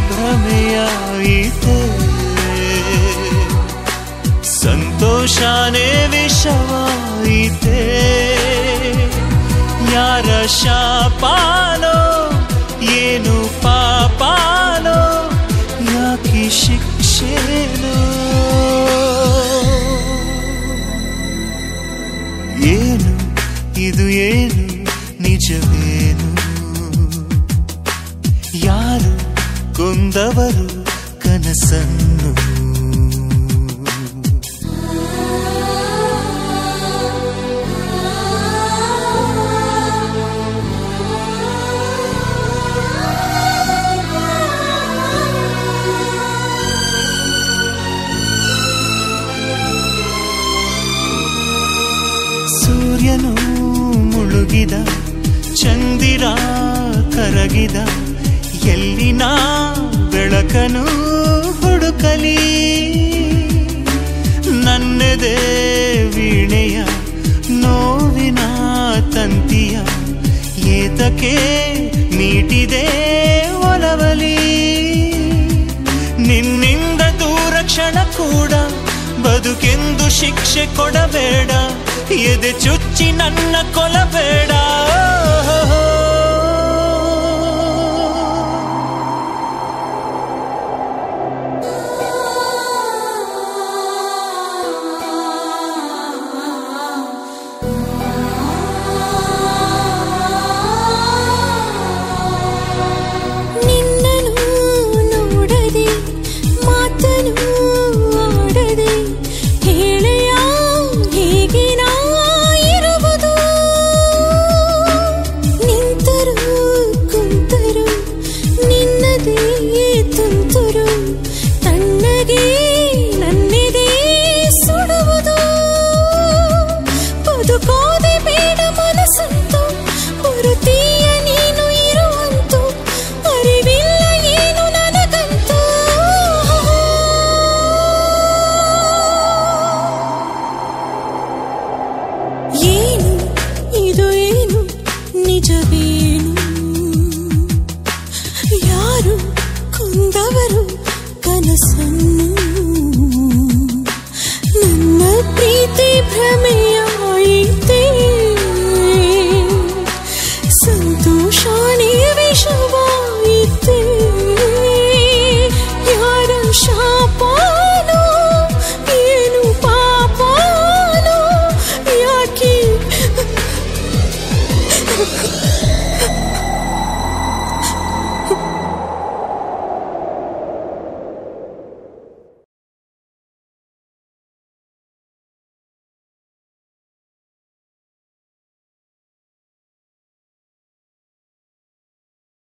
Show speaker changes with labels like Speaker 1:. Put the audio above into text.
Speaker 1: ಭ್ರಮೆಯಾಯಿತೆ ಸಂತೋಷನೇ ವಿಷವಾಯಿತೆ ಯಾರ ಶಾಪಾನೋ ಏನು ಪಾಪಾನೋ ಯಾಕೆ ಶಿಕ್ಷೆನೋ ಏನು ಇದು ಏನು ನಿಜವೇನು ಯಾರು ಕೊಂದವರು ಕನಸನ್ನು ಸೂರ್ಯನು ಮುಳುಗಿದ ಚಂದಿರ ಕರಗಿದ ಎಲ್ಲಿನ ಬೆಳಕನು ಹುಡುಕಲಿ ನನ್ನೆದೆ ವೀಣೆಯ ನೋವಿನ ತಂತಿಯ ಏತಕ್ಕೆ ಮೀಟಿದೆ ಒಲವಲಿ ನಿನ್ನಿಂದ ದೂರ ಕ್ಷಣ ಕೂಡ ಬದುಕೆಂದು ಶಿಕ್ಷೆ ಕೊಡಬೇಡ ಎದೆ ಚುಚ್ಚಿ ನನ್ನ ಕೊಲಬೇಡ
Speaker 2: ನಿನ್ನನು ನೋಡದೆ ಮಾತನು ಆಡದೆ ಹೇಳೆಯ ಹೇಗೆ ನಾ ಇರುವುದು ನಿಂತರು ಕುಂತರು ನಿನ್ನದೇ ತುಂತುರು ತಣ್ಣಗೆ ನನ್ನೆದೆ ಸುಡುವುದು ಬದುಕೋದೆ ಬೇಡ ಮನಸ್ಸಂತು ಬರುತ್ತೀಯ ನೀನು ಇರುವಂತು ಅರಿವಿಲ್ಲ ಏನು ನನಗಂತೂ ಏನು ಇದು ಏನು ನಿಜವೇನು ಯಾರು ಕೊಂದವರು ಕನಸನ್ನು ನನ್ನ ಪ್ರೀತಿ ಭ್ರಮೆ